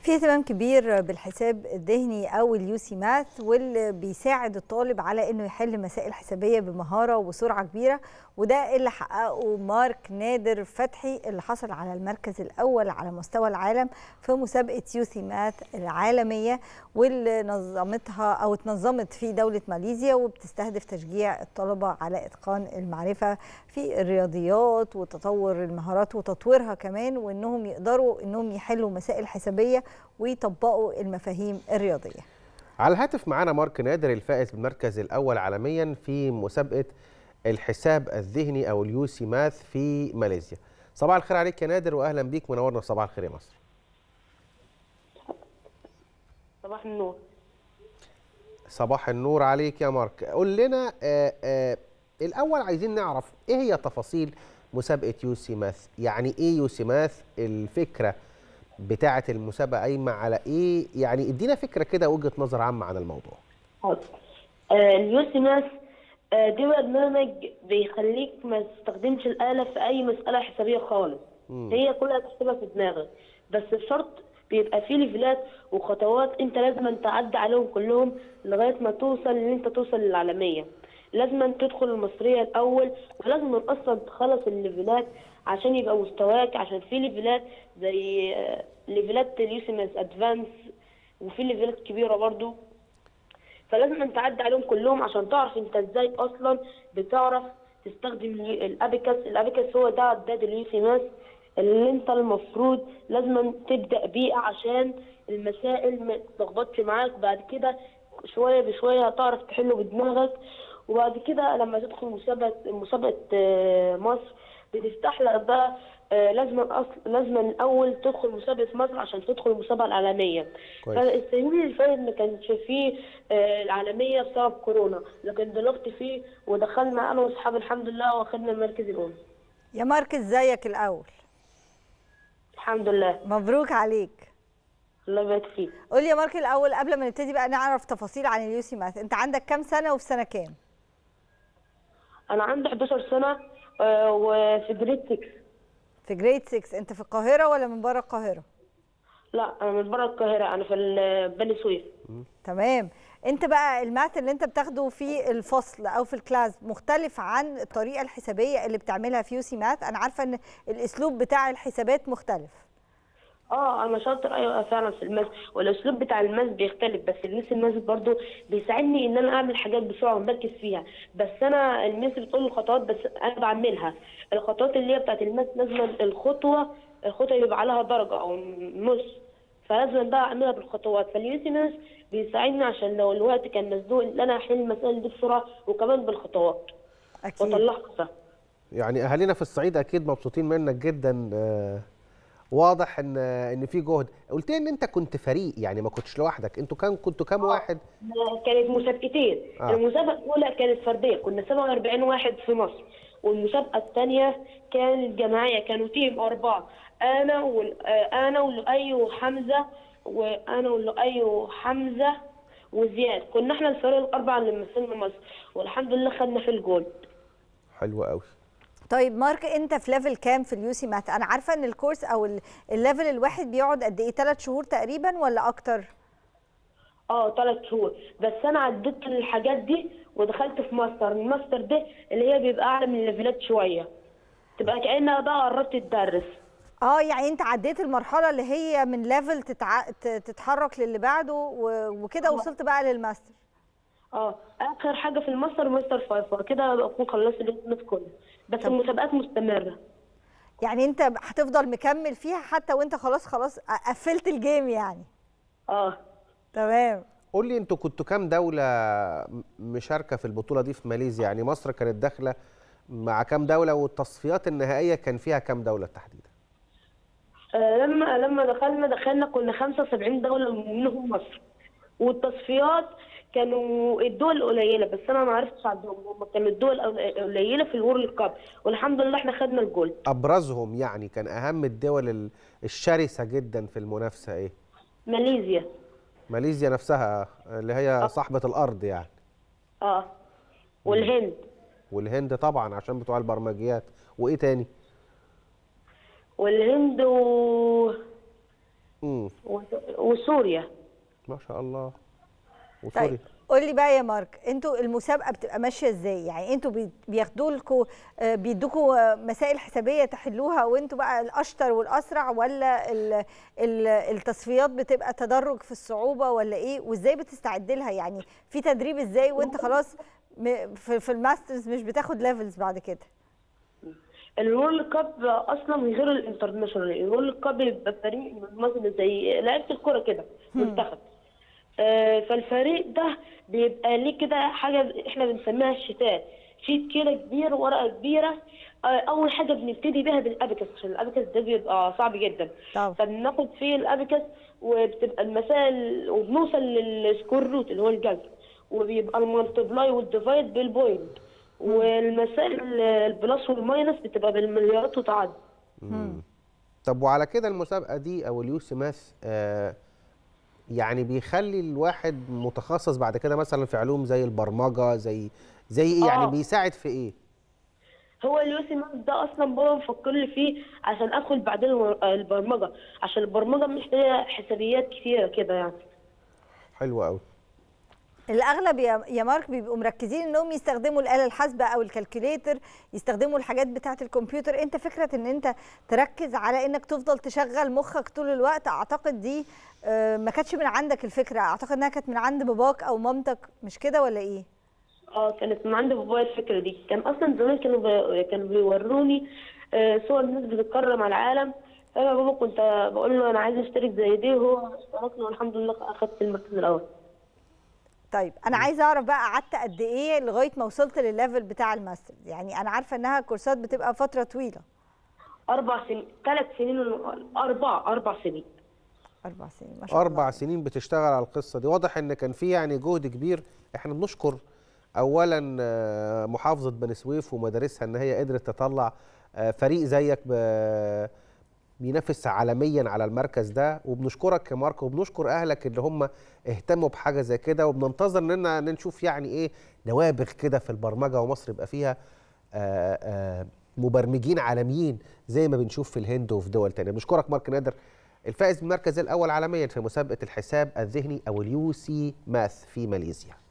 في اهتمام كبير بالحساب الذهني او اليوسي ماث واللي بيساعد الطالب على انه يحل مسائل حسابيه بمهاره وسرعه كبيره وده اللي حققه مارك نادر فتحي اللي حصل على المركز الاول على مستوى العالم في مسابقه يوسي ماث العالميه واللي نظمتها او اتنظمت في دوله ماليزيا وبتستهدف تشجيع الطلبه على اتقان المعرفه في الرياضيات وتطور المهارات وتطويرها كمان وانهم يقدروا انهم يحلوا مسائل حسابيه ويطبقوا المفاهيم الرياضيه. على الهاتف معانا مارك نادر الفائز بالمركز الاول عالميا في مسابقه الحساب الذهني او اليوسي ماث في ماليزيا. صباح الخير عليك يا نادر واهلا بيك منورنا في صباح الخير يا مصر. صباح النور صباح النور عليك يا مارك. قول لنا آآ آآ الاول عايزين نعرف ايه هي تفاصيل مسابقه يوسي ماث؟ يعني ايه يوسي ماث؟ الفكره بتاعه المسابقه قايمه على ايه؟ يعني ادينا فكره كده وجهه نظر عامه عن الموضوع. حاضر آه، اليوسي ماث آه، دي برنامج بيخليك ما تستخدمش الآلة في أي مسألة حسابية خالص هي كلها تحسبها في دماغك بس الشرط بيبقى فيه ليفلات وخطوات انت لازم تعدي عليهم كلهم لغاية ما توصل ان انت توصل للعالمية لازم تدخل المصرية الأول ولازم أصلا تخلص الليفلات عشان يبقى مستواك عشان في ليفلات زي آه، ليفلات اليوسي ماث ادفانس وفي ليفلات كبيرة برضو فلازم انت تعدي عليهم كلهم عشان تعرف انت ازاي اصلا بتعرف تستخدم الابيكاس الابيكاس هو ده عداد اليوسي ماس اللي انت المفروض لازم تبدا بيه عشان المسائل ما تلخبطش معاك بعد كده شويه بشويه هتعرف تحله بدماغك وبعد كده لما تدخل مسابقه مسابقه آه، مصر بتفتح لك بقى آه، لازم اصل لازم الاول تدخل مسابقه مصر عشان تدخل المسابقه العالميه كويس. فالسنين اللي فاتت ما كانش فيه آه، العالميه بسبب كورونا لكن دلوقتي فيه ودخلنا انا واصحابي الحمد لله واخدنا المركز الاول يا مارك ازيك الاول؟ الحمد لله مبروك عليك. الله يبارك فيك قول لي يا مارك الاول قبل ما نبتدي بقى نعرف تفاصيل عن اليوسي ماث، انت عندك كام سنه وفي سنه كام؟ انا عندي 11 سنه آه، وفي جريد 6 في جريد 6 انت في القاهره ولا من بره القاهره؟ لا انا من بره القاهره انا في ال- بني سويف تمام انت بقى الماث اللي انت بتاخده في الفصل او في الكلاس مختلف عن الطريقه الحسابيه اللي بتعملها في يوسي ماث انا عارفه ان الاسلوب بتاع الحسابات مختلف اه انا شاطر ايوه فعلا في الماس والاسلوب بتاع الماس بيختلف بس الميس الماس برضو بيساعدني ان انا اعمل حاجات بسرعه ومركز فيها بس انا الميس بتقول الخطوات بس انا بعملها الخطوات اللي هي بتاعت الماس لازم الخطوه الخطوه يبقى عليها درجه او نص فلازم بقى اعملها بالخطوات فاليوسي ماس بيساعدني عشان لو الوقت كان مزنوق ان انا احل المسائل دي بسرعه وكمان بالخطوات اكيد واطلعها يعني اهالينا في الصعيد اكيد مبسوطين منك جدا آه، واضح ان ان في جهد قلت لي ان انت كنت فريق يعني ما كنتش لوحدك انتوا كان كنتوا كام واحد كانت مسابقتين آه. آه. المسابقه الاولى كانت فرديه كنا 47 واحد في مصر والمسابقه الثانيه كانت جماعيه كانوا تيم اربعه انا وال... آه، انا ولؤي وحمزه وانا ولؤي وحمزه وزياد كنا احنا الفريق الاربعه اللي مثلنا مصر والحمد لله خدنا في الجول حلو قوي طيب مارك انت في ليفل كام في اليوسي ماث انا عارفه ان الكورس او ال- الليفل الواحد بيقعد قد ايه 3 شهور تقريبا ولا اكتر اه ثلاث شهور بس انا عديت الحاجات دي ودخلت في ماستر الماستر ده اللي هي بيبقى اعلى من الليفلات شويه تبقى كانها بقى قربت تدرس اه يعني انت عديت المرحله اللي هي من ليفل تتع... ت- تتحرك للي بعده و... وكده وصلت بقى للماستر اه اخر حاجه في الماستر ماستر فايف كده بكون خلصت الانترنت كله بس المسابقات مستمره يعني انت هتفضل مكمل فيها حتى وانت خلاص خلاص قفلت الجيم يعني اه تمام قول لي انتوا كنتوا كام دوله م- مشاركه في البطوله دي في ماليزيا يعني مصر كانت داخله مع كام دوله والتصفيات النهائيه كان فيها كام دوله تحديدا آه، لما لما دخلنا دخلنا كنا 75 دوله منهم مصر والتصفيات كانوا الدول القليله بس انا ما عرفتش عندهم هم كانوا الدول القليله في الورلد كاب والحمد لله احنا خدنا الجول ابرزهم يعني كان اهم الدول ال- الشرسه جدا في المنافسه ايه ماليزيا ماليزيا نفسها اللي هي صاحبه الارض يعني اه والهند والهند طبعا عشان بتوع البرمجيات وايه تاني والهند و... امم مم. و- وسوريا ما شاء الله وسوريا طيب قول لي بقى يا مارك انتوا المسابقه بتبقى ماشيه ازاي يعني انتوا بي- بياخدوا لكم بيدوكوا آه، مسائل حسابيه تحلوها وانتوا بقى الاشطر والاسرع ولا ال- ال- التصفيات بتبقى تدرج في الصعوبه ولا ايه وازاي بتستعد لها يعني في تدريب ازاي وانت خلاص م- في في الماسترز مش بتاخد ليفلز بعد كده الورلد كاب اصلا غير الانترناشونال الورلد كاب بيبقى فريق من مثلا زي لعيبه الكوره كده منتخب آه، فالفريق ده بيبقى ليه كده حاجه احنا بنسميها الشتات شيت كده كبير ورقه كبيره آه، اول حاجه بنبتدي بيها بالابيكس عشان الابيكس ده بيبقى صعب جدا طبعا. فبناخد فيه الابيكس وبتبقى المسائل وبنوصل للسكور روت اللي هو الجذر وبيبقى المالتبلاي والديفايد بالبوينت والمسائل البلس والماينس بتبقى بالمليارات وتعدي طب وعلى كده المسابقه دي او اليوسي ماث آه يعني بيخلي الواحد متخصص بعد كده مثلا في علوم زي البرمجه زي زي ايه يعني آه. بيساعد في ايه هو اليوسي ماث ده اصلا بابا مفكر لي فيه عشان ادخل بعدين الور- البرمجه عشان البرمجه محتاجه حسابيات كتيره كده يعني حلو قوي الاغلب يا يا مارك بيبقوا مركزين انهم يستخدموا الاله الحاسبه او الكالكوليتر يستخدموا الحاجات بتاعه الكمبيوتر انت فكره ان انت تركز على انك تفضل تشغل مخك طول الوقت اعتقد دي آه، ما كانتش من عندك الفكره اعتقد انها كانت من عند باباك او مامتك مش كده ولا ايه اه كانت من عند بابايا الفكره دي كان اصلا زمان كانوا بي... كانوا بيوروني آه، صور ناس بتتكرم على العالم فانا بابا كنت بقول له انا عايز اشترك زي دي وهو اشتركنا والحمد لله اخدت المركز الاول طيب انا عايزه اعرف بقى قعدت قد ايه لغايه ما وصلت للليفل بتاع الماستر يعني انا عارفه انها كورسات بتبقى فتره طويله اربع سنين ثلاث سنين ون- اربع اربع سنين اربع سنين ما شاء الله اربع سنين بتشتغل على القصه دي واضح ان كان في يعني جهد كبير احنا بنشكر اولا آه، محافظه بني سويف ومدارسها ان هي قدرت تطلع آه، فريق زيك ب- بينافس عالميا على المركز ده وبنشكرك يا ماركو وبنشكر اهلك اللي هم اهتموا بحاجه زي كده وبننتظر اننا نشوف يعني ايه نوابغ كده في البرمجه ومصر يبقى فيها آه، آه، مبرمجين عالميين زي ما بنشوف في الهند وفي دول تانية بنشكرك مارك نادر الفائز بالمركز الاول عالميا في مسابقه الحساب الذهني او اليو سي ماث في ماليزيا